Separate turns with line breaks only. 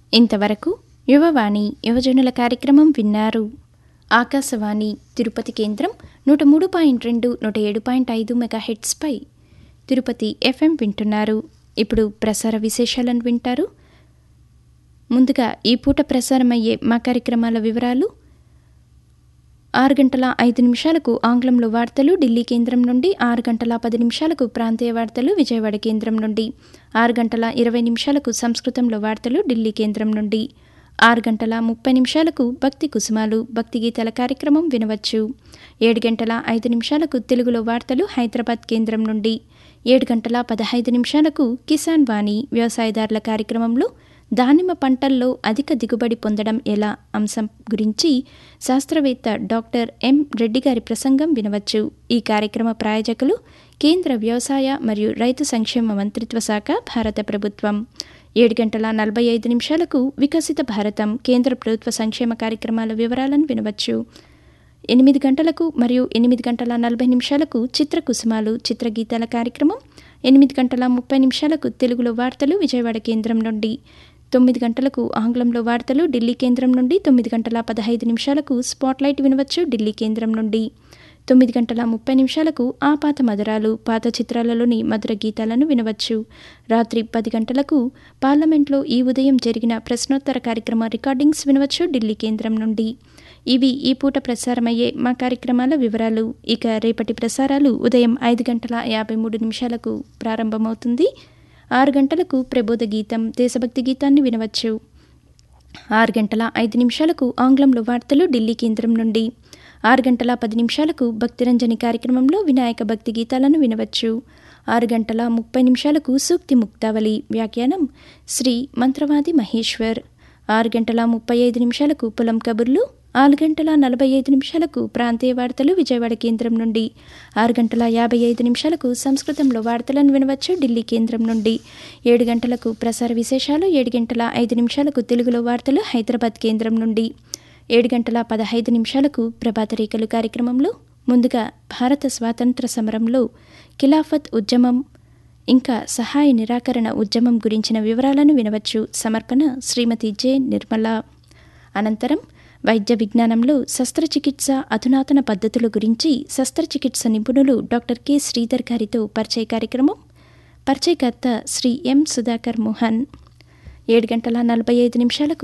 ఇంతవరకు యువవాణి యువజనుల కార్యక్రమం విన్నారు ఆకాశవాణి తిరుపతి కేంద్రం నూట మూడు పాయింట్ రెండు నూట ఏడు పాయింట్ ఐదు మెగాహెట్స్పై తిరుపతి ఎఫ్ఎం వింటున్నారు ఇప్పుడు ప్రసార విశేషాలను వింటారు ముందుగా ఈ పూట ప్రసారమయ్యే మా కార్యక్రమాల వివరాలు ఆరు గంటల ఐదు నిమిషాలకు ఆంగ్లంలో వార్తలు ఢిల్లీ కేంద్రం నుండి ఆరు గంటల పది నిమిషాలకు ప్రాంతీయ వార్తలు విజయవాడ కేంద్రం నుండి ఆరు గంటల ఇరవై నిమిషాలకు సంస్కృతంలో వార్తలు ఢిల్లీ కేంద్రం నుండి ఆరు గంటల ముప్పై నిమిషాలకు భక్తి కుసుమాలు భక్తి గీతాల కార్యక్రమం వినవచ్చు ఏడు గంటల ఐదు నిమిషాలకు తెలుగులో వార్తలు హైదరాబాద్ కేంద్రం నుండి ఏడు గంటల పదహైదు నిమిషాలకు కిసాన్ వాణి వ్యవసాయదారుల కార్యక్రమంలో దానిమ్మ పంటల్లో అధిక దిగుబడి పొందడం ఎలా అంశం గురించి శాస్త్రవేత్త డాక్టర్ ఎం రెడ్డి గారి ప్రసంగం వినవచ్చు ఈ కార్యక్రమ ప్రాయోజకులు కేంద్ర వ్యవసాయ మరియు రైతు సంక్షేమ మంత్రిత్వ శాఖ భారత ప్రభుత్వం ఏడు గంటల నలభై ఐదు నిమిషాలకు వికసిత భారతం కేంద్ర ప్రభుత్వ సంక్షేమ కార్యక్రమాల వివరాలను వినవచ్చు ఎనిమిది గంటలకు మరియు ఎనిమిది గంటల నలభై నిమిషాలకు చిత్ర కుసుమాలు చిత్రగీతాల కార్యక్రమం ఎనిమిది గంటల ముప్పై నిమిషాలకు తెలుగులో వార్తలు విజయవాడ కేంద్రం నుండి తొమ్మిది గంటలకు ఆంగ్లంలో వార్తలు ఢిల్లీ కేంద్రం నుండి తొమ్మిది గంటల పదహైదు నిమిషాలకు స్పాట్లైట్ వినవచ్చు ఢిల్లీ కేంద్రం నుండి తొమ్మిది గంటల ముప్పై నిమిషాలకు ఆ పాత మధురాలు పాత చిత్రాలలోని మధుర గీతాలను వినవచ్చు రాత్రి పది గంటలకు పార్లమెంట్లో ఈ ఉదయం జరిగిన ప్రశ్నోత్తర కార్యక్రమ రికార్డింగ్స్ వినవచ్చు ఢిల్లీ కేంద్రం నుండి ఇవి ఈ పూట ప్రసారమయ్యే మా కార్యక్రమాల వివరాలు ఇక రేపటి ప్రసారాలు ఉదయం ఐదు గంటల యాభై మూడు నిమిషాలకు ప్రారంభమవుతుంది ఆరు గంటలకు ప్రబోధ గీతం దేశభక్తి గీతాన్ని వినవచ్చు ఆరు గంటల ఐదు నిమిషాలకు ఆంగ్లంలో వార్తలు ఢిల్లీ కేంద్రం నుండి ఆరు గంటల పది నిమిషాలకు భక్తిరంజని కార్యక్రమంలో వినాయక భక్తి గీతాలను వినవచ్చు ఆరు గంటల ముప్పై నిమిషాలకు సూక్తి ముక్తావళి వ్యాఖ్యానం శ్రీ మంత్రవాది మహేశ్వర్ ఆరు గంటల ముప్పై ఐదు నిమిషాలకు పొలం కబుర్లు ఆరు గంటల నలభై ఐదు నిమిషాలకు ప్రాంతీయ వార్తలు విజయవాడ కేంద్రం నుండి ఆరు గంటల యాభై ఐదు నిమిషాలకు సంస్కృతంలో వార్తలను వినవచ్చు ఢిల్లీ కేంద్రం నుండి ఏడు గంటలకు ప్రసార విశేషాలు ఏడు గంటల ఐదు నిమిషాలకు తెలుగులో వార్తలు హైదరాబాద్ కేంద్రం నుండి ఏడు గంటల పదహైదు నిమిషాలకు ప్రభాత రేఖలు కార్యక్రమంలో ముందుగా భారత స్వాతంత్ర సమరంలో ఖిలాఫత్ ఉద్యమం ఇంకా సహాయ నిరాకరణ ఉద్యమం గురించిన వివరాలను వినవచ్చు సమర్పణ శ్రీమతి జె నిర్మల అనంతరం వైద్య విజ్ఞానంలో శస్త్రచికిత్స అధునాతన పద్ధతుల గురించి శస్త్రచికిత్స నిపుణులు డాక్టర్ కె శ్రీధర్ గారితో పరిచయ కార్యక్రమం పరిచయకర్త శ్రీ ఎం సుధాకర్ మోహన్ ఏడు గంటల నలభై ఐదు నిమిషాలకు